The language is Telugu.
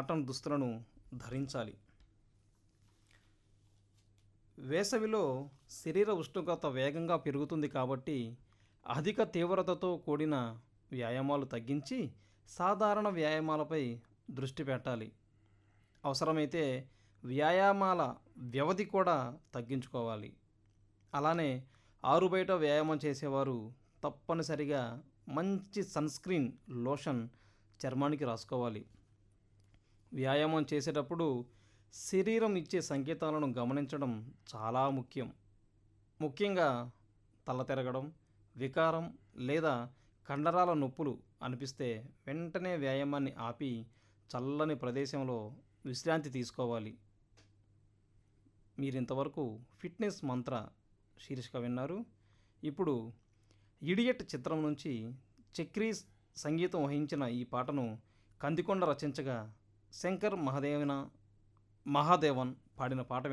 కాటన్ దుస్తులను ధరించాలి వేసవిలో శరీర ఉష్ణోగ్రత వేగంగా పెరుగుతుంది కాబట్టి అధిక తీవ్రతతో కూడిన వ్యాయామాలు తగ్గించి సాధారణ వ్యాయామాలపై దృష్టి పెట్టాలి అవసరమైతే వ్యాయామాల వ్యవధి కూడా తగ్గించుకోవాలి అలానే ఆరు బయట వ్యాయామం చేసేవారు తప్పనిసరిగా మంచి సన్స్క్రీన్ లోషన్ చర్మానికి రాసుకోవాలి వ్యాయామం చేసేటప్పుడు శరీరం ఇచ్చే సంకేతాలను గమనించడం చాలా ముఖ్యం ముఖ్యంగా తల తిరగడం వికారం లేదా కండరాల నొప్పులు అనిపిస్తే వెంటనే వ్యాయామాన్ని ఆపి చల్లని ప్రదేశంలో విశ్రాంతి తీసుకోవాలి మీరు ఇంతవరకు ఫిట్నెస్ మంత్ర శీర్షిక విన్నారు ఇప్పుడు ఇడియట్ చిత్రం నుంచి చక్రీ సంగీతం వహించిన ఈ పాటను కందికొండ రచించగా శంకర్ మహాదేవన మహాదేవన్ పాడిన పాట